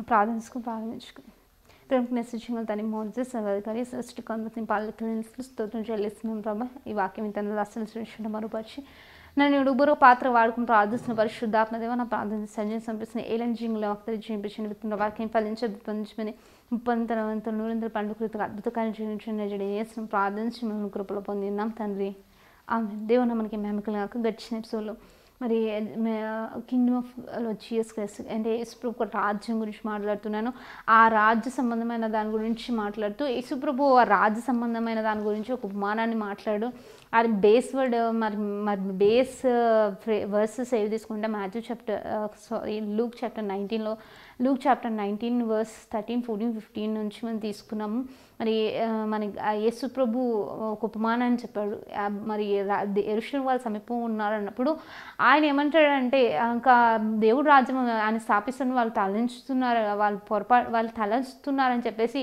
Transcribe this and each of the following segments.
ప్రార్థించుకుని ప్రారంభించుకుని ప్రేమకు మెసేజ్ తని మోజెస్ అధికారి సృష్టికందని పాలకులు స్తోత్రం చెల్లిస్తున్నాం ప్రభా ఈ వాక్యం ఇంత అసలు సృష్టి మరుపరిచి నన్ను ఉడుగురు పాత్ర వాడుకుని ప్రార్థిస్తున్న పరిశుద్ధాత్మదేవ నా ప్రార్థన సంజయం సంపిస్తున్న ఏలంజింగ్లో అక్తరి జీవించిన విత్తున్న వాక్యం ఫలించ పంచమని ముప్పంతరవంతులు నూరంతల పండుగ అద్భుతకాలను జీవించిన జడి చేసిన ప్రార్థించి మేము కృపలో పొందినాం తండ్రి ఆమె దేవుని మనకి మేమకలాక గడిచిన ఎపిసోడ్లో మరి కింగ్డమ్ ఆఫ్ జీఎస్ క్రైస్ట్ అంటే యేసుప్రభు ఒక రాజ్యం గురించి మాట్లాడుతున్నాను ఆ రాజ్య సంబంధమైన దాని గురించి మాట్లాడుతూ యేసుప్రభు ఆ రాజ్య సంబంధమైన దాని గురించి ఒక ఉపమానాన్ని మాట్లాడు అది బేస్ వర్డ్ మరి మరి బేస్ వర్సెస్ ఏవి తీసుకుంటే Matthew chapter sorry Luke chapter నైన్టీన్లో Luke chapter nineteen verse thirteen fourteen fifteen నుంచి మనం తీసుకున్నాము మరి మన యేసు ప్రభు ఒక ఉపమానాన్ని చెప్పాడు మరి ఎరుషుల వాళ్ళ సమీపం ఉన్నారన్నప్పుడు ఆయన ఏమంటాడంటే ఇంకా దేవుడు రాజ్యం ఆయన స్థాపిస్తున్న వాళ్ళు తలంచుతున్నారు వాళ్ళు పొరపాటు వాళ్ళు తలంచుతున్నారని చెప్పేసి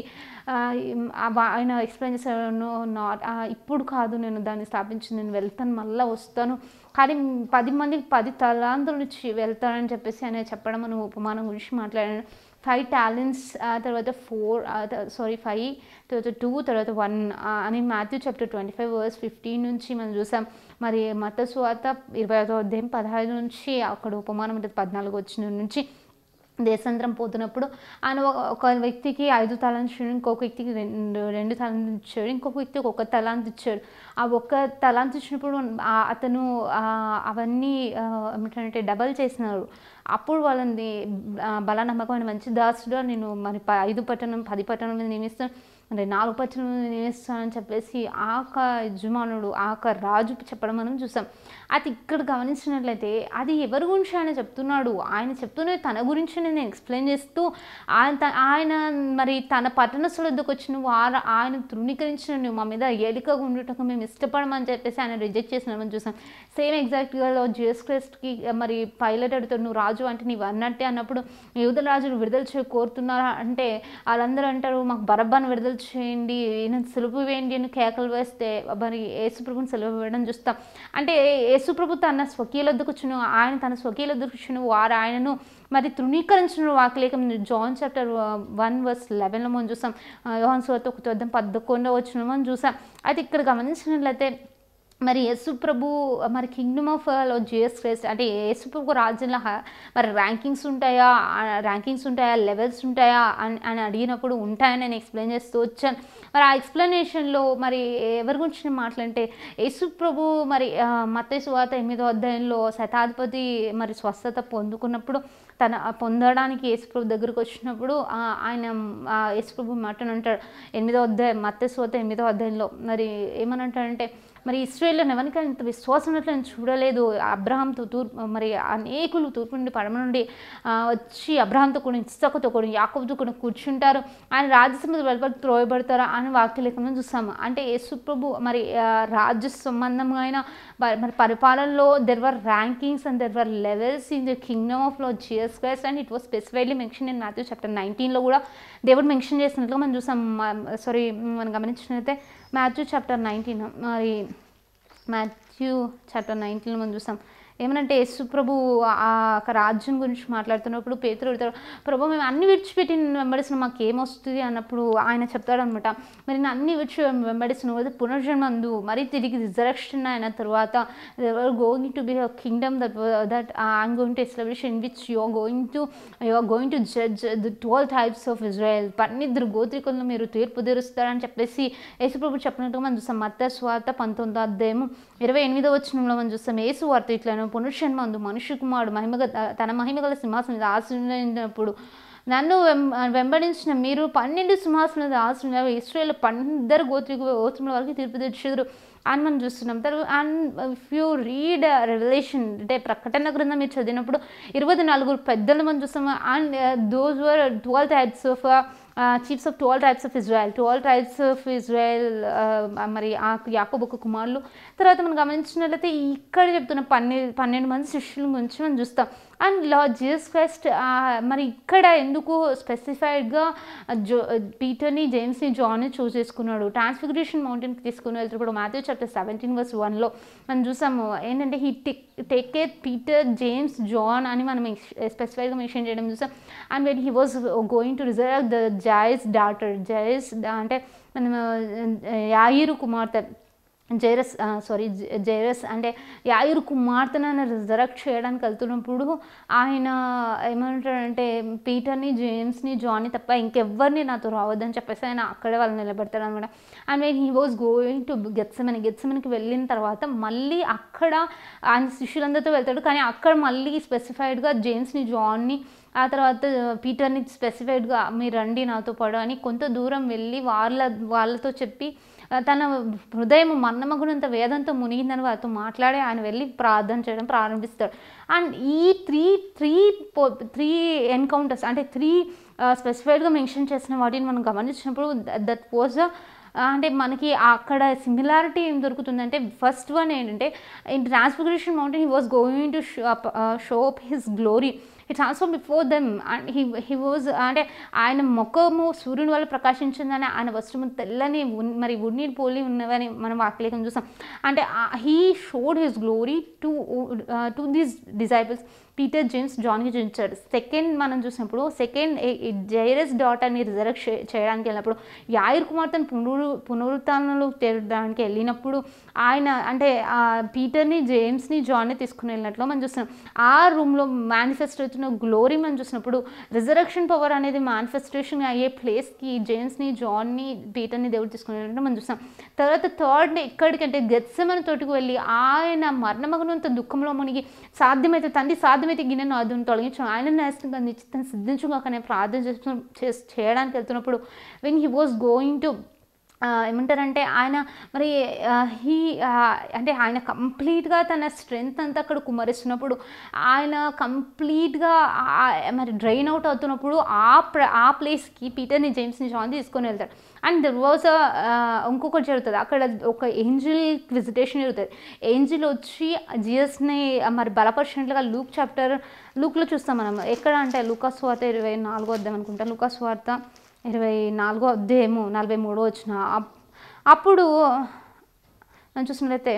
ఆయన ఎక్స్ప్లెయిన్ చేశాను నాట్ ఇప్పుడు కాదు నేను దాన్ని స్థాపించి నేను వెళ్తాను మళ్ళీ వస్తాను కానీ పది మందికి పది తలాంతులు ఇచ్చి వెళ్తానని చెప్పేసి ఆయన చెప్పడం మనం ఉపమానం గురించి మాట్లాడాను ఫైవ్ టాలెంట్స్ తర్వాత ఫోర్ సారీ ఫైవ్ తర్వాత టూ తర్వాత వన్ అని Matthew chapter twenty five verse fifteen నుంచి మనం చూసాం మరి మత స్వాత ఇరవై ఐదో అధ్యాయం పదహైదు నుంచి అక్కడ ఉపమానం ఉంటుంది పద్నాలుగు వచ్చిన నుంచి దేశాంతరం పోతున్నప్పుడు ఆయన ఒక వ్యక్తికి ఐదు తలాంత్ ఇచ్చాడు ఇంకొక వ్యక్తికి రెండు రెండు తలాంత్ ఇచ్చాడు ఇంకొక వ్యక్తికి ఒక తలాంత్ ఇచ్చాడు ఆ ఒక్క తలాంత్ ఇచ్చినప్పుడు అతను అవన్నీ ఏమిటంటే డబల్ చేసినారు అప్పుడు వాళ్ళని బల నమ్మకమైన మంచి దాసుడు నేను మరి ఐదు పట్టణం పది పట్టణం మీద నియమిస్తాను మరి నాలుగు పట్టణం నియమిస్తానని చెప్పేసి ఆక యజమానుడు ఆక రాజు చెప్పడం మనం చూసాం అది ఇక్కడ గమనించినట్లయితే అది ఎవరి గురించి ఆయన చెప్తున్నాడు ఆయన చెప్తున్నది తన గురించి నేను ఎక్స్ప్లెయిన్ చేస్తూ ఆయన ఆయన మరి తన పట్టణస్థుల వద్దకు వచ్చిన వారు ఆయన తృణీకరించిన నువ్వు మా మీద ఏలికగా ఉండటకు మేము ఇష్టపడమని చెప్పేసి ఆయన రిజెక్ట్ చేసినామని చూసాం సేమ్ ఎగ్జాక్ట్గా జిఎస్ క్రెస్ట్కి మరి పైలట్ అడుగుతాడు నువ్వు రాజు అంటే నీవు అన్నట్టే అన్నప్పుడు యూదుల రాజును విడుదల చేయ కోరుతున్నారా అంటే వాళ్ళందరూ అంటారు మాకు బరబ్బాను విడుదల చేయండి ఈయన సులుపు వేయండి అని కేకలు వేస్తే మరి యేసుప్రభుని సెలవు వేయడం చూస్తాం అంటే యేసుప్రభు తన స్వకీయులద్దకు వచ్చిన ఆయన తన స్వకీయులద్దకు వచ్చిన వారు ఆయనను మరి తృణీకరించిన వాక్యలేఖం జాన్ చాప్టర్ వన్ వర్స్ లెవెన్లో మనం చూసాం యోహన్ సువార్త ఒక వద్ద పదకొండో వచ్చిన మనం చూసాం అయితే ఇక్కడ గమనించినట్లయితే మరి యేసు ప్రభు మరి కింగ్డమ్ ఆఫ్ జిఎస్ క్రైస్ట్ అంటే యేసు ప్రభు రాజ్యంలో మరి ర్యాంకింగ్స్ ఉంటాయా ర్యాంకింగ్స్ ఉంటాయా లెవెల్స్ ఉంటాయా అని అని అడిగినప్పుడు ఉంటాయని నేను ఎక్స్ప్లెయిన్ చేస్తూ వచ్చాను మరి ఆ ఎక్స్ప్లెనేషన్లో మరి ఎవరి గురించి నేను మాట్లాడితే యేసు ప్రభు మరి మత సువాత ఎనిమిదో అధ్యాయంలో శతాధిపతి మరి స్వస్థత పొందుకున్నప్పుడు తన పొందడానికి యేసుప్రభు దగ్గరకు వచ్చినప్పుడు ఆయన యేసుప్రభు మాటను అంటాడు ఎనిమిదో అధ్యాయం మత్త సువాత ఎనిమిదో అధ్యాయంలో మరి ఏమని అంటాడంటే మరి ఇస్రాయేల్లో ఎవరికి ఇంత విశ్వాసం ఉన్నట్లు నేను చూడలేదు అబ్రహాంతో తూర్పు మరి అనేకులు తూర్పు నుండి పడమ నుండి వచ్చి అబ్రహాంతో కూడా ఇస్తకతో కూడా యాకబుతో కూడా కూర్చుంటారు ఆయన రాజ్యసభ వెలుపడి త్రోయబడతారు అని వాక్యలేఖనం చూస్తాము అంటే యేసుప్రభు మరి రాజ్య సంబంధమైన మరి పరిపాలనలో there were rankings and there were levels in the kingdom of Lord Jesus Christ and it was specifiedly mention in Matthew chapter నైన్టీన్లో కూడా దేవుడు మెన్షన్ చేసినట్లుగా మనం చూసాం సారీ మనం గమనించినట్లయితే మాథ్యూ చాప్టర్ నైన్టీన్ మరి మాథ్యూ చాప్టర్ నైన్టీన్లో మనం చూసాం ఏమనంటే యేసు ప్రభు ఆ రాజ్యం గురించి మాట్లాడుతున్నప్పుడు పేతురు అడుగుతాడు ప్రభు మేము అన్ని విడిచిపెట్టి వెంబడిస్తున్నాం మాకు ఏమొస్తుంది అన్నప్పుడు ఆయన చెప్తాడనమాట మరి నేను అన్ని విడిచి వెంబడిస్తున్నావు అది పునర్జన్మందు మరి తిరిగి రిజరక్షన్ అయిన తర్వాత going to be a kingdom that that I'm going to establish in which you are going to you are going to judge the twelve types of Israel పన్నిద్దరు గోత్రికులను మీరు తీర్పు తీరుస్తారని చెప్పేసి యేసుప్రభు చెప్పినట్టుగా మనం చూస్తాం మత్త స్వార్థ పంతొమ్మిదో అధ్యాయము ఇరవై ఎనిమిదో వచ్చినంలో మనం చూస్తాం యేసు వార్త ఇట్లా పునర్షన్మందు మనుష్య కుమారుడు మహిమగ తన మహిమగల సింహాసనం మీద ఆశ్రయించినప్పుడు నన్ను వెంబడించిన మీరు పన్నెండు సింహాసనం ఆశ్రమ ఇస్రాయేల్ పన్నెండు గోత్రిక గోత్రముల వరకు తీర్పు తెచ్చారు అని మనం చూస్తున్నాం తర్వాత and if you read revolution అంటే ప్రకటన గ్రంథం మీరు చదివినప్పుడు ఇరవై నలుగురు పెద్దలు మనం చూస్తాం and those were twelve types of chiefs of twelve types of Israel twelve types of Israel మరి ఆ యాకోబొక్క కుమారులు తర్వాత మనం గమనించినట్లయితే ఇక్కడ చెప్తున్న పన్నెండు పన్నెండు మంది శిష్యుల గురించి మనం చూస్తాం అండ్ లా జీసస్ క్రైస్ట్ మరి ఇక్కడ ఎందుకు స్పెసిఫైడ్గా జో పీటర్ని జేమ్స్ని జాన్ని చూస్ చేసుకున్నాడు ట్రాన్స్ఫిగరేషన్ మౌంటైన్కి తీసుకుని వెళ్తున్నప్పుడు మాథ్యూ చాప్టర్ సెవెంటీన్ వర్స్ వన్లో మనం చూసాము ఏంటంటే he tick take care Peter James John అని మనం స్పెసిఫైగా మెన్షన్ చేయడం చూసాం and when he was going to reserve the Joyce daughter జాయిస్ అంటే మనం యాయిరు కుమార్తె జైరస్ సారీ జైరస్ అంటే యాయురు కుమార్తెను ఆయన రిజరక్ట్ చేయడానికి వెళ్తున్నప్పుడు ఆయన ఏమంటాడంటే పీటర్ని జేమ్స్ని జాన్ని తప్ప ఇంకెవ్వరిని నాతో రావద్దని చెప్పేసి ఆయన అక్కడే వాళ్ళు నిలబెడతాడు అనమాట and when he was going to Gethsemane గెత్సమనికి వెళ్ళిన తర్వాత మళ్ళీ అక్కడ ఆయన శిష్యులందరితో వెళ్తాడు కానీ అక్కడ మళ్ళీ స్పెసిఫైడ్గా జేమ్స్ని జాన్ని ఆ తర్వాత పీటర్ని స్పెసిఫైడ్గా మీరు రండి నాతో పాటు అని కొంత దూరం వెళ్ళి వాళ్ళ వాళ్ళతో చెప్పి తన హృదయం మన్నమగునంత వేదంతో మునిగిందని వారితో మాట్లాడి ఆయన వెళ్ళి ప్రార్థన చేయడం ప్రారంభిస్తాడు అండ్ ఈ త్రీ త్రీ త్రీ ఎన్కౌంటర్స్ అంటే త్రీ స్పెసిఫైడ్గా మెన్షన్ చేసిన వాటిని మనం గమనించినప్పుడు దట్ వాజ్ అంటే మనకి అక్కడ సిమిలారిటీ ఏం దొరుకుతుందంటే ఫస్ట్ వన్ ఏంటంటే in transfiguration mountain he was going to show up his glory he transfer before them and he he was అంటే ఆయన ముఖము సూర్యుని వల్ల ప్రకాశించిందని ఆయన వస్త్రము తెల్లని ఉన్- మరి ఉన్ని పోలి ఉన్నవని మనం వాక్యలేఖం చూసాం అంటే he showed his glory to to these disciples Peter James జాన్కి చూపించాడు సెకండ్ మనం చూసినప్పుడు సెకండ్ జైరస్ డాటర్ని రిజర్వ్ చేయడానికి వెళ్ళినప్పుడు యాయిర్ కుమార్తెను పునరు పునరుత్థానంలో తేడానికి వెళ్ళినప్పుడు ఆయన అంటే ఆ పీటర్ని జేమ్స్ని జాన్ని తీసుకుని వెళ్ళినట్లు మనం చూస్తున్నాం ఆ రూమ్లో మేనిఫెస్ట్ అవుతున్న గ్లోరీ మనం చూసినప్పుడు రిజరక్షన్ పవర్ అనేది మేనిఫెస్టేషన్ అయ్యే ప్లేస్కి జేమ్స్ని జాన్ని పీటర్ని దేవుడు తీసుకుని వెళ్ళినట్టు మనం చూస్తాం తర్వాత థర్డ్ ఎక్కడికంటే గెత్సమని తోటికి వెళ్ళి ఆయన మరణమగనంత దుఃఖంలో మునిగి సాధ్యమైతే తండ్రి సాధ్యమైతే గిన్నెను అదును తొలగించడం ఆయన నేస్తంగా నిశ్చితం సిద్ధించుగాకనే ప్రార్థన చేస్తు చేస్- చేయడానికి వెళ్తున్నప్పుడు when he was going to ఏమంటారంటే ఆయన మరి హీ అంటే ఆయన కంప్లీట్గా తన స్ట్రెంగ్త్ అంతా అక్కడ కుమరిస్తున్నప్పుడు ఆయన కంప్లీట్గా మరి డ్రైన్ అవుట్ అవుతున్నప్పుడు ఆ ప్ర ఆ ప్లేస్కి పీటర్ని జేమ్స్ని జాన్ తీసుకొని వెళ్తాడు అండ్ దర్ వాజ్ ఇంకొకటి జరుగుతుంది అక్కడ ఒక ఏంజిల్ విజిటేషన్ జరుగుతుంది ఏంజిల్ వచ్చి జిఎస్ని మరి బలపరిచినట్లుగా లూక్ చాప్టర్ లూక్లో చూస్తాం మనం ఎక్కడ అంటే లూకాస్ వార్త ఇరవై నాలుగో వద్దాం అనుకుంటా లూకాస్ వార్త ఇరవై నాలుగో అధ్యాయము నలభై మూడో వచ్చిన అప్- అప్పుడు మనం చూసినట్లయితే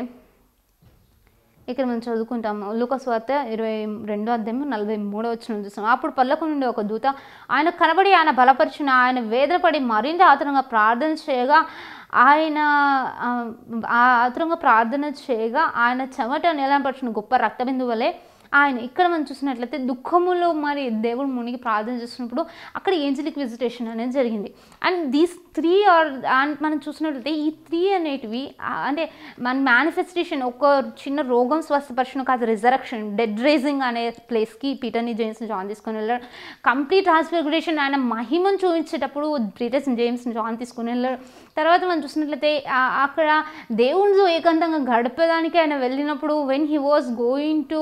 ఇక్కడ మనం చదువుకుంటాము లూకస్ వార్త ఇరవై రెండో అధ్యాయం నలభై మూడో వచ్చిన చూస్తాం అప్పుడు పల్లకు నుండి ఒక దూత ఆయన కనబడి ఆయన బలపరిచిన ఆయన వేదనపడి మరింత ఆతురంగా ప్రార్థన చేయగా ఆయన ఆ, ఆ ఆతురంగా ప్రార్థన చేయగా ఆయన చెమట నిలబడిచిన గొప్ప రక్తబిందు వలె ఆయన ఇక్కడ మనం చూసినట్లయితే దుఃఖములో మరి దేవుడు మునిగి ప్రార్థన చేస్తున్నప్పుడు అక్కడ ఏంజలిక్ విజిటేషన్ అనేది జరిగింది and these three are and మనం చూసినట్లయితే ఈ త్రీ అనేటివి ఆ, అంటే మన మేనిఫెస్టేషన్ ఒక చిన్న రోగం స్వస్థపరచడం కాదు రిజరక్షన్ డెడ్ రేజింగ్ అనే ప్లేస్కి పీటర్ని జేమ్స్ జాన్ తీసుకొని వెళ్ళాడు కంప్లీట్ ట్రాన్స్ఫిగరేషన్ ఆయన మహిమను చూపించేటప్పుడు పీటర్స్ జేమ్స్ జాన్ తీసుకొని వెళ్ళాడు తర్వాత మనం చూసినట్లయితే ఆ- అక్కడ దేవునితో ఏకాంతంగా గడిపేదానికి ఆయన వెళ్ళినప్పుడు when he was going to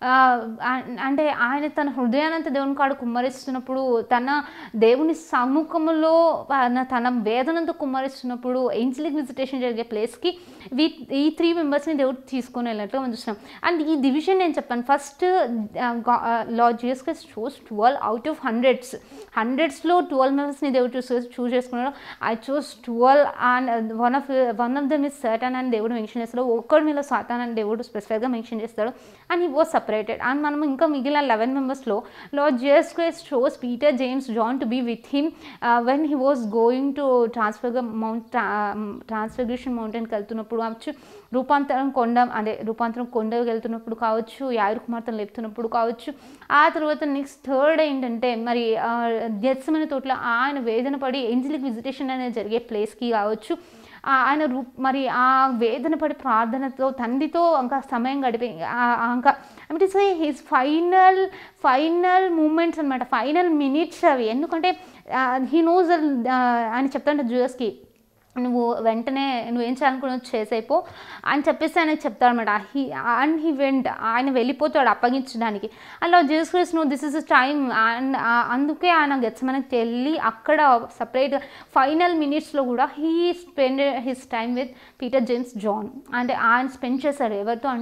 అంటే ఆయన తన హృదయానంత దేవుని కాడు కుమ్మరిస్తున్నప్పుడు తన దేవుని సముఖంలో తన- తన వేదనంతో కుమ్మరిస్తున్నప్పుడు ఏంజలిక్ విజిటేషన్ జరిగే ప్లేస్కి వీ ఈ త్రీ మెంబర్స్ని దేవుడు తీసుకొని వెళ్ళినట్లు మనం చూస్తున్నాం అండ్ ఈ డివిజన్ నేను చెప్పాను first lord Jesus Christ choose twelve out of hundreds హండ్రెడ్స్లో ట్వెల్వ్ మెంబర్స్ని దేవుడు చూస్ చూస్ చేసుకున్నాడు I choose twelve and one of one of them is Satan అని దేవుడు మెన్షన్ చేస్తాడు ఒక్కడి మీద సాతాన్ అని దేవుడు స్పెసిఫైక్గా మెన్షన్ చేస్తాడు and he was separated and మనం ఇంకా మిగిలిన లెవెన్ మెంబర్స్లో lord Jesus Christ chose Peter James John to be with him when he was going to transfer mount transfiguration మౌంటైన్కి వెళ్తున్నప్పుడు కావచ్చు రూపాంతరం కొండ అదే రూపాంతరం కొండకి వెళ్తున్నప్పుడు కావచ్చు యాయురు కుమార్తెను లేపుతున్నప్పుడు కావచ్చు ఆ తర్వాత నెక్స్ట్ థర్డ్ ఏంటంటే మరి గెత్సమైన తోటలో ఆయన వేదన పడి ఏంజలిక్ విజిటేషన్ అనేది జరిగే ప్లేస్కి కావచ్చు ఆ ఆయన రూ మరి ఆ వేదన పడి ప్రార్థనతో తండ్రితో ఇంకా సమయం గడిపి ఆ- ఆ ఇంకా అంటే say his final final moments అనమాట ఫైనల్ మినిట్స్ అవి ఎందుకంటే హీ నోస్ ఆయన చెప్తాంట జూయస్కి నువ్వు వెంటనే నువ్వేం చేయాలనుకున్నావు చేసేపో అని చెప్పేసి ఆయనకి చెప్తాడనమాట హీ అండ్ హీ వెంట్ ఆయన వెళ్ళిపోతాడు అప్పగించడానికి అలా జీసస్ క్రైస్ట్ నువ్వు దిస్ ఇస్ టైం అండ్ అందుకే ఆయన గెచ్చమనకి వెళ్ళి అక్కడ సపరేట్ ఫైనల్ మినిట్స్లో కూడా he spend his time with Peter James John అంటే ఆయన స్పెండ్ చేశాడు ఎవరితో అంటే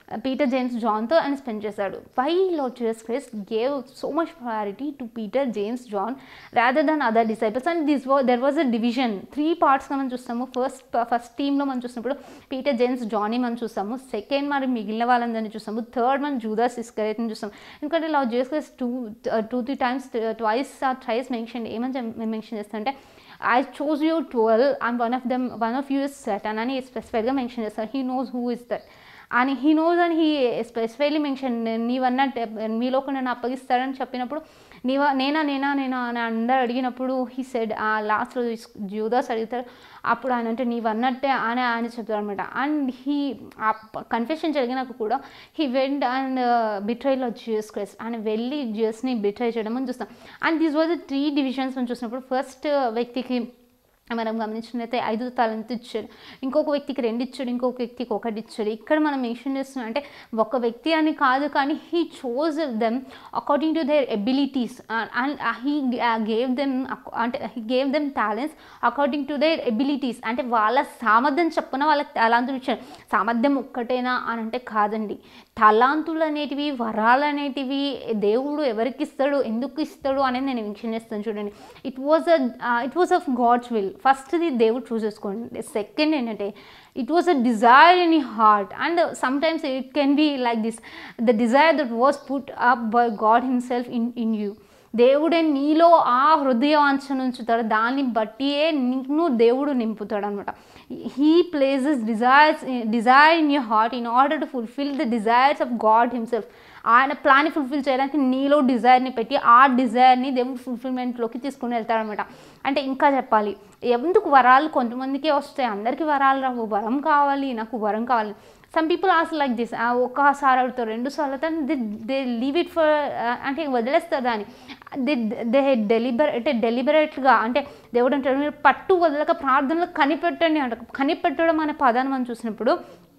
పీటర్ జేమ్స్ జాన్తో ఆయన స్పెండ్ చేశాడు why lord Jesus Christ gave so much priority to Peter James John rather than other disciples and this వా there was a division three పార్ట్స్గా మనం చూస్తాము ఫస్ట్ ఫస్ట్ టీంలో మనం చూసినప్పుడు పీటర్ జేమ్స్ జానీ మనం చూస్తాము సెకండ్ మరి మిగిలిన వాళ్ళందరినీ చూస్తాము థర్డ్ మనం జూదాస్ ఇస్కరేట్ని చూస్తాం ఎందుకంటే lord Jesus Christ two two three times twice or thrice mention ఏమని మెన్షన్ చేస్తారంటే I chose you twelve and one of them one of you is Satan అని స్పెసిఫైడ్గా మెన్షన్ చేస్తారు he knows who is that అని he knows అని he specifically mention నీవన్నట్టు మీలో నన్ను అప్పగిస్తాడని చెప్పినప్పుడు నీవా నేనా నేనా నేనా అని అందరు అడిగినప్పుడు హీ సెడ్ ఆ లాస్ట్లో జూదాస్ అడుగుతారు అప్పుడు ఆయన అంటే నీవన్నట్టే అని ఆయన చెప్తారు అనమాట అండ్ హీ ఆ కన్ఫెషన్ జరిగినాక కూడా హీ వెంట్ అండ్ బిట్రైలో జియస్ క్రైస్ట్ ఆయన వెళ్ళి జియస్ని బిట్రై చేయడం అని చూస్తాం and this was the three divisions మనం చూసినప్పుడు ఫస్ట్ వ్యక్తికి మనం గమనించినట్లయితే ఐదు తలంతు ఇచ్చాడు ఇంకొక వ్యక్తికి రెండు ఇచ్చాడు ఇంకొక వ్యక్తికి ఒకటి ఇచ్చాడు ఇక్కడ మనం మెన్షన్ చేస్తున్నాం అంటే ఒక వ్యక్తి అని కాదు కానీ he chose them according to their abilities and he gave them అంటే he gave them talents according to their abilities అంటే వాళ్ళ సామర్థ్యం చెప్పున వాళ్ళకి తలాంతులు ఇచ్చాడు సామర్థ్యం ఒక్కటేనా అని అంటే కాదండి తలాంతులు అనేటివి వరాలు అనేటివి దేవుడు ఎవరికి ఇస్తాడు ఎందుకు ఇస్తాడు అనేది నేను మెన్షన్ చేస్తాను చూడండి it was a it was of God's will ఫస్ట్ది దేవుడు చూస్ చేసుకోండి సెకండ్ ఏంటంటే it was a desire in ఈ heart and some times it can be like this the desire that was put up by God himself in in you దేవుడే నీలో ఆ హృదయ వాంఛను ఉంచుతాడు దాన్ని బట్టియే నిన్ను దేవుడు నింపుతాడు అనమాట he places desires desire in your heart in order to fulfil the desires of God himself ఆయన ప్లాన్ని ఫుల్ఫిల్ చేయడానికి నీలో డిజైర్ని పెట్టి ఆ డిజైర్ని దేవుడు ఫుల్ఫిల్మెంట్లోకి తీసుకుని వెళ్తాడనమాట అంటే ఇంకా చెప్పాలి ఎందుకు వరాలు కొంతమందికే వస్తాయి అందరికీ వరాలు రావు వరం కావాలి నాకు వరం కావాలి some people ask like this ఒక్కసారి అడుగుతారు రెండు సార్లు they they leave it for అంటే వదిలేస్తారు దాన్ని దే దే డెలిబర్ అంటే డెలిబరేట్గా అంటే దేవుడు అంటాడు మీరు పట్టు వదలక ప్రార్థనలు కనిపెట్టండి అంట కనిపెట్టడం అనే పదాన్ని మనం చూసినప్పుడు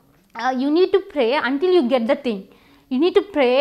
you need to pray until you get the thing you need to pray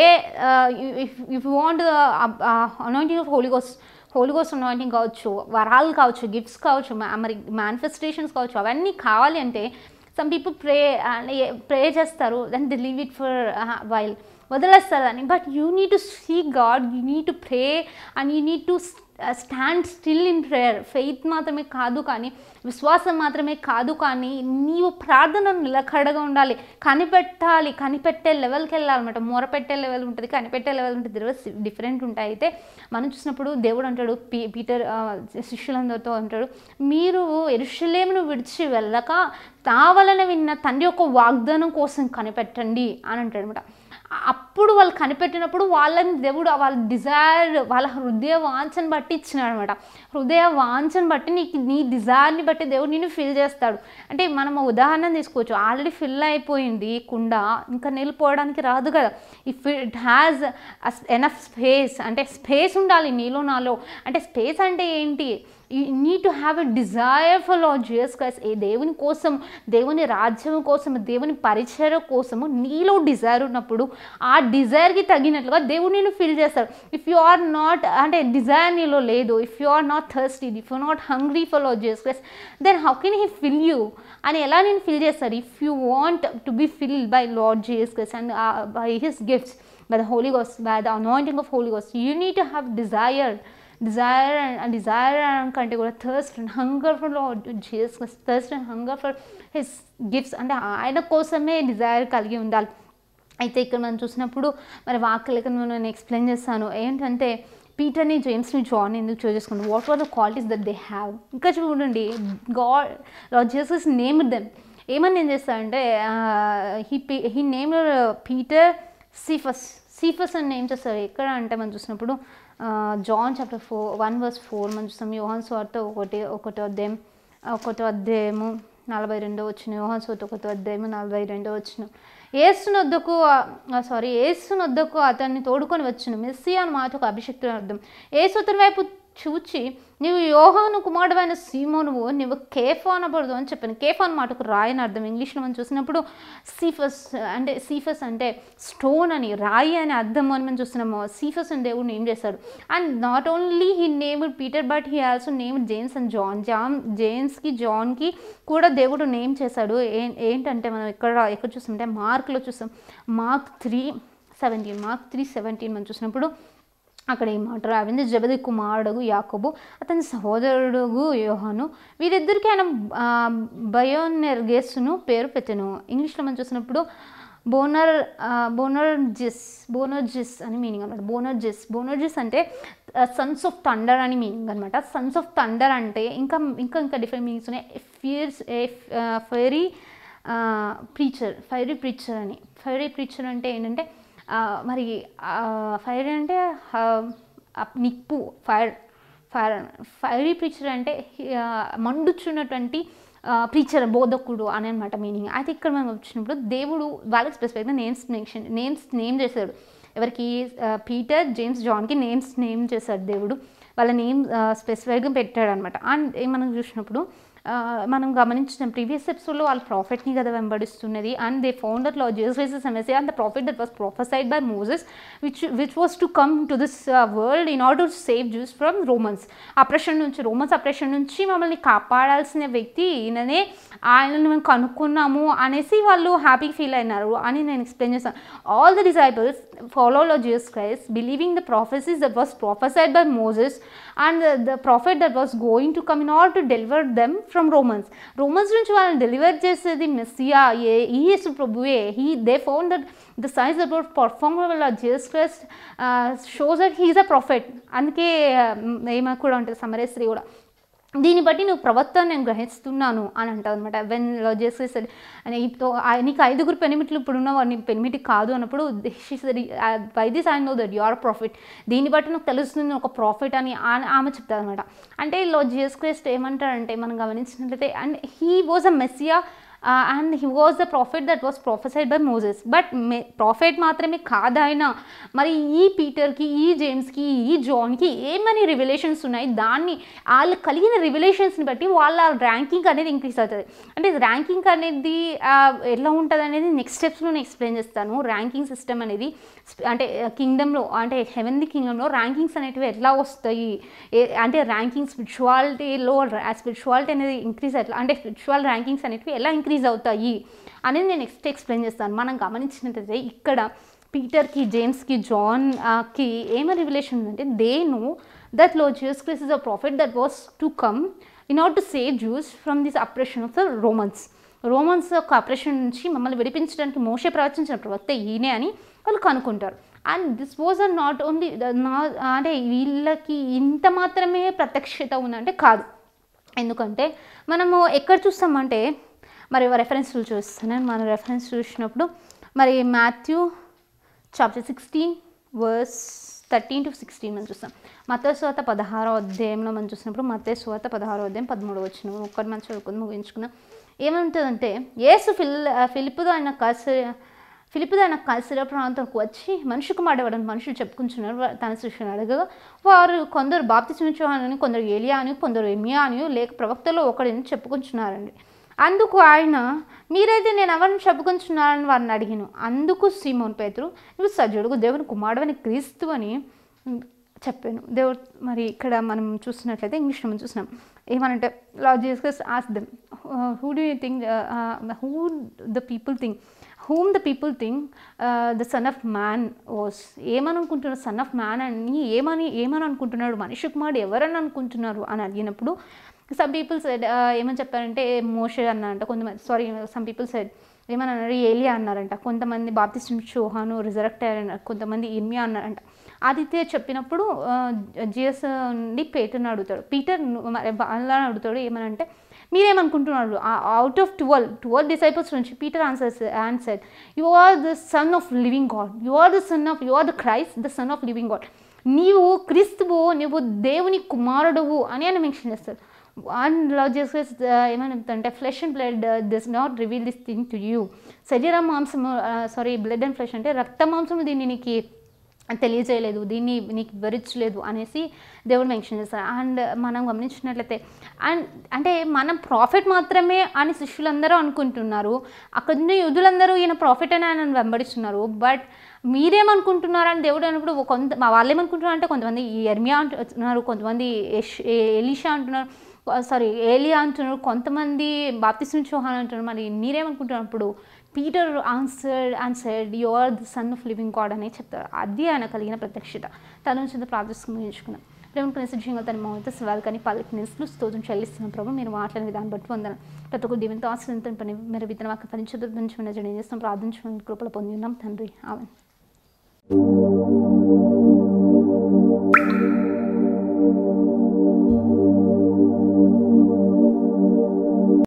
if if you want anointing of Holi goes Holi goes anointing కావచ్చు వరాలు కావచ్చు గిఫ్ట్స్ కావచ్చు మరి మేనిఫెస్టేషన్స్ కావచ్చు అవన్నీ కావాలి అంటే సమ్ పీపుల్ ప్రే ప్రే చేస్తారు then they leave it for while వదిలేస్తారు అని but you need to see God you need to pray and you need to stand still in prayer faith మాత్రమే కాదు కానీ విశ్వాసం మాత్రమే కాదు కానీ నీవు ప్రార్థన నిలకడగా ఉండాలి కనిపెట్టాలి కనిపెట్టే లెవెల్కి వెళ్ళాలన్నమాట మొరపెట్టే లెవెల్ ఉంటుంది కనిపెట్టే లెవెల్ ఉంటుంది డిఫరెంట్ ఉంటాయి అయితే మనం చూసినప్పుడు దేవుడు అంటాడు పీ పీటర్ శిష్యులందరితో అంటాడు మీరు ఎరుషలేమును విడిచి వెళ్ళక నా వలన విన్న తండ్రి యొక్క వాగ్దానం కోసం కనిపెట్టండి అని అంటాడు అనమాట అప్పుడు వాళ్ళు కనిపెట్టినప్పుడు వాళ్ళని దేవుడు వాళ్ళ డిజైర్ వాళ్ళ హృదయ వాంఛను బట్టి ఇచ్చినాడు అనమాట హృదయ వాంఛను బట్టి నీకు నీ డిజైర్ని బట్టి దేవుడు నేను ఫిల్ చేస్తాడు అంటే మనం ఉదాహరణ తీసుకోవచ్చు ఆల్రెడీ ఫిల్ అయిపోయింది కుండ ఇంకా నిలిపోవడానికి రాదు కదా if it has enough space అంటే స్పేస్ ఉండాలి నీలో నాలో అంటే స్పేస్ అంటే ఏంటి you need to have a desire for lord Jesus Christ ఏ దేవుని కోసం దేవుని రాజ్యం కోసం దేవుని పరిచయ కోసము నీలో డిజైర్ ఉన్నప్పుడు ఆ డిజైర్కి తగినట్లుగా దేవుడు నేను ఫిల్ చేస్తాడు ఇఫ్ యు ఆర్ నాట్ అంటే డిజైర్ నీలో లేదు if you are not thirsty if you not hungry for lord Jesus Christ then how can he fill you అని ఎలా నేను ఫిల్ చేస్తాడు if you want to be fill by lord Jesus Christ and by his gifts by the Holi goes by the anointing of Holi goes you need to have desire desire and Dzire కంటే కూడా thirst and hunger for Jesus thirst and hunger for his gifts అంటే ఆయన కోసమే Dzire కలిగి ఉండాలి అయితే ఇక్కడ మనం చూసినప్పుడు మరి వాక్యలేక నేను ఎక్స్ప్లెయిన్ చేస్తాను ఏంటంటే పీటర్ని జేమ్స్ని జాన్ ఎందుకు చూస్ చేసుకున్నాను what are the qualities that they have ఇంకా చూడండి గాడ్ జీసస్ నేమ్ దెమ్ ఏమని నేను చేస్తానంటే హీ పీ he name Peter Cephas Cephas అని నేమ్ చేస్తారు ఎక్కడ అంటే మనం చూసినప్పుడు John chapter four one verse four మనం చూస్తాం యోహాన్ స్వార్త ఒకటి ఒకటో అధ్యాయం ఒకటో అధ్యాయము నలభై రెండో వచ్చిన యోహాన్ స్వార్త ఒకటో అధ్యాయము నలభై రెండో వచ్చిన ఏసునొద్దకు సారీ ఏసునొద్దకు అతన్ని తోడుకొని వచ్చును మెస్సీ అని మాట ఒక అభిషక్తుని అర్థం ఏసు అతని వైపు చూచి నీవు యోహాను కుమారుడైన సీమోనువు నీవు కేఫా అనబడదు అని చెప్పాను కేఫా అని మాటకు రాయని అర్థం ఇంగ్లీష్లో మనం చూసినప్పుడు సీఫస్ అంటే సీఫస్ అంటే స్టోన్ అని రాయి అని అర్థం అని మనం చూస్తున్నాము సీఫస్ అని దేవుడు నేమ్ చేశాడు and not only he named Peter but he also named James and John John జేమ్స్కి జాన్కి కూడా దేవుడు నేమ్ చేశాడు ఏ ఏంటంటే మనం ఎక్కడ ఎక్కడ చూస్తామంటే మార్క్లో చూస్తాం Mark three seventeen Mark three seventeen మనం చూసినప్పుడు అక్కడ ఈ మాట రావింది జబది కుమారుడు యాకోబు అతని సహోదరుడు యోహాను వీరిద్దరికి ఆయన ఆ, బయోనెర్గేస్ను పేరు పెట్టెను ఇంగ్లీష్లో మనం చూసినప్పుడు బోనర్ బోనర్జిస్ బోనర్జిస్ అని మీనింగ్ అనమాట బోనర్జిస్ బోనర్జిస్ అంటే సన్స్ ఆఫ్ థండర్ అని మీనింగ్ అనమాట సన్స్ ఆఫ్ థండర్ అంటే ఇంకా ఇంకా ఇంకా డిఫరెంట్ మీనింగ్స్ ఉన్నాయి fierce fiery preacher fiery preacher అని ఫైరీ ప్రీచర్ అంటే ఏంటంటే ఆ, మరి ఫైర్ అంటే ఆ, ఆ నిప్పు ఫైర్ ఫైర్ ఫైరీ ప్రీచర్ అంటే ఆ, మండుచున్నటువంటి ప్రీచర్ బోధకుడు అని అనమాట మీనింగ్ అయితే ఇక్కడ మనం వచ్చినప్పుడు దేవుడు వాళ్ళకి స్పెసిఫిక్గా నేమ్స్ మెన్షన్ నేమ్స్ నేమ్ చేశాడు ఎవరికి పీటర్ జేమ్స్ జాన్కి నేమ్స్ నేమ్ చేశాడు దేవుడు వాళ్ళ నేమ్ స్పెసిఫైడ్గా పెట్టాడు అనమాట అండ్ మనం చూసినప్పుడు ఆ, మనం గమనించిన ప్రీవియస్ ఎపిసోడ్లో వాళ్ళ ప్రాఫిట్ని కదా వెంబడిస్తున్నది and they found that lord Jesus Christ సమస్య and the prophet that was prophesied by Moses which which was to come to this world in order to save Jews from Romans oppression నుంచి Romans oppression నుంచి మమ్మల్ని కాపాడాల్సిన వ్యక్తి ఈయననే ఆయనను మేము కనుక్కున్నాము అనేసి వాళ్ళు హ్యాపీ ఫీల్ అయినారు అని నేను ఎక్స్ప్లెయిన్ చేస్తాను all the disciples follow lord Jesus Christ believing the prophecies that was prophesied by Moses and the prophet that was going to come in order to deliver them from Romans Romans నుంచి వాళ్ళని deliver చేసేది messiah ఏ ఈ యేసు ప్రభువే he they found that the signs that what perform వల్ల Jesus Christ shows that he is a prophet అందుకే ఏమో కూడా ఉంటుంది సమరేశ్రీ కూడా దీన్ని బట్టి నువ్వు ప్రవర్తన నేను గ్రహిస్తున్నాను అని అంటావు అనమాట వెన్ చేసేసరి నీతో నీకు ఐదుగురు పెనిమిట్లు ఇప్పుడు ఉన్న నీ పెనిమిటి కాదు అన్నప్పుడు by this I know that you are prophet దీన్ని బట్టి నాకు తెలుస్తుంది నువ్వు ఒక ప్రాఫిట్ అని ఆ- ఆమె చెప్తారు అనమాట అంటే లో జియస్ క్రైస్ట్ ఏమంటారంటే మనం గమనించినట్లయితే and he was a messiah and he was the prophet that was prophesied by Moses but may prophet మాత్రమే కాదాయన మరి ఈ పీటర్కి ఈ జేమ్స్కి ఈ జాన్కి ఏమని రివలేషన్స్ ఉన్నాయి దాన్ని వాళ్ళు కలిగిన రివలేషన్స్ని బట్టి వాళ్ళ ర్యాంకింగ్ అనేది ఇంక్రీస్ అవుతుంది అంటే ర్యాంకింగ్ అనేది ఆ, ఎలా ఉంటుంది అనేది నెక్స్ట్ స్టెప్స్లో నేను ఎక్స్ప్లెయిన్ చేస్తాను ర్యాంకింగ్ సిస్టమ్ అనేది స్ప- అంటే కింగ్డమ్లో అంటే హెవెన్ది కింగ్డమ్లో ర్యాంకింగ్స్ అనేటివి ఎట్లా వస్తాయి ఏ- అంటే ర్యాంకింగ్ స్పిరిచువాలిటీలో స్పిరిచువాలిటీ అనేది ఇంక్రీజ్ ఎట్లా అంటే స్పిరిచువల్ ర్యాంకింగ్స్ అనేటివి ఎలా ఇంక్రీజ్ అవుతాయి అనేది నేను నెక్స్ట్ ఎక్స్ప్లెయిన్ చేస్తాను మనం గమనించినట్లయితే ఇక్కడ పీటర్కి జేమ్స్కి జాన్ ఆ, కి ఏమైనా రిలేషన్ ఉందంటే they know that lord Jesus Christ is a prophet that was to come in order to save Jews from this oppression of the Romans Romans యొక్క అప్రెషన్ నుంచి మమ్మల్ని విడిపించడానికి మోసే ప్రవచించిన ప్రవక్త ఈయనే అని వాళ్ళు కనుక్కుంటారు and this was a not only అంటే వీళ్ళకి ఇంత మాత్రమే ప్రత్యక్షత ఉందంటే కాదు ఎందుకంటే మనము ఎక్కడ చూస్తామంటే మరి రెఫరెన్స్లు చూస్తున్నాను మన రెఫరెన్స్ చూసినప్పుడు మరి Matthew chapter sixteen verse thirteen to sixteen మనం చూస్తాం మత స్వాత పదహారో అధ్యాయంలో మనం చూసినప్పుడు మత స్వాత పదహారో అధ్యాయం పదమూడు వచ్చిన ఒక్కటి మనం చదువుకుందాం ముగించుకుందాం ఏమంటుందంటే యేసు ఫిల్ ఫిలిపుతో ఆయన కసి ఫిలిపుతో ఆయన కసిర ప్రాంతంకు వచ్చి మనుషుకు మాడవడం మనుషులు చెప్పుకుంటున్నారు వా- తన శిష్యుని అడగగా వారు కొందరు బాప్తిస్మించాలని కొందరు ఏలియా అని కొందరు ఎమియా అని లేక ప్రవక్తలో ఒకడిని చెప్పుకుంటున్నారండి అందుకు ఆయన మీరైతే నేను ఎవరిని చెప్పుకుంటున్నారని వారిని అడిగాను అందుకు సీమోన్ పేతురు నువ్వు సజ్జుడుగు దేవుని కుమారుడు క్రీస్తు అని చెప్పాను దేవుడు మరి ఇక్కడ మనం చూస్తున్నట్లయితే ఇంగ్లీష్లో మనం చూసినాం ఏమనంటే లా జీసస్ ఆస్ them who do you think who the people think whom the people think the son of man was ఏమని అనుకుంటున్నారు సన్ ఆఫ్ మ్యాన్ అని ఏమని ఏమని అనుకుంటున్నాడు మనిషి కుమారుడు ఎవరని అనుకుంటున్నారు అని అడిగినప్పుడు సమ్ పీపుల్ సైడ్ ఏమని చెప్పారంటే మోషే అన్నారంట కొంతమంది సారీ సమ్ పీపుల్ సైడ్ ఏమని అన్నారు ఏలియా అన్నారంట కొంతమంది బాప్తిస్ట్ చోహాను రిజరెక్ట్ అయ్యారన్నారు కొంతమంది ఇర్మియా అన్నారంట ఆదిత్య చెప్పినప్పుడు జిఎస్ నుండి పీటర్ని అడుగుతాడు పీటర్ ను- మరి అలా అడుగుతాడు ఏమనంటే మీరేమనుకుంటున్నారు out of twelve twelve disciples నుంచి Peter answers answer you are the son of living God you are the son of you are the Christ the son of living God నీవు క్రీస్తువు నువ్వు దేవుని కుమారుడువు అని ఆయన మెన్షన్ చేస్తాడు అండ్ లవ్ జెసస్ ఏమని చెప్తాడంటే flesh and blood this not reveal this thing to you శరీర మాంసము సారీ బ్లడ్ అండ్ ఫ్లెష్ అంటే రక్త మాంసము దీన్ని నీకు తెలియజేయలేదు దీన్ని నీకు వివరించలేదు అనేసి దేవుడు మెన్షన్ చేస్తారు అండ్ మనం గమనించినట్లయితే అండ్ అంటే మనం ప్రాఫిట్ మాత్రమే అని శిష్యులందరూ అనుకుంటున్నారు అక్కడ ఉన్న యూదులందరూ ఈయన ప్రాఫిట్ అని ఆయన వెంబడిస్తున్నారు బట్ మీరేమనుకుంటున్నారని దేవుడు అన్నప్పుడు ఒక కొంత మా వాళ్ళు ఏమనుకుంటున్నారు అంటే కొంతమంది ఎర్మియా అంటున్నారు కొంతమంది యష్ ఎలీషా అంటున్నారు సారీ ఏలియా అంటున్నారు కొంతమంది బాప్తిస్మ చౌహాన్ అంటున్నారు మరి మీరేమనుకుంటున్నప్పుడు Peter answered and said you are the son of living God అని చెప్తారు అది ఆయన కలిగిన ప్రత్యక్షత తన నుంచి ప్రార్థిస్తూ ముగించుకున్నాం ప్రేమ నిజంగా తన మౌత సవాల్ కానీ పల్లకి నిలుసులు స్తోత్రం చెల్లిస్తున్న ప్రభు మీరు మాట్లాడిన విధానం బట్టి వందన ప్రతి ఒక్క దీవెంతో ఆశ్రయించిన పని మీరు విత్తన వాక్క పని చదువు నుంచి జడి చేస్తాం ప్రార్థించడం కృపలు పొంది ఉన్నాం తండ్రి ఆమె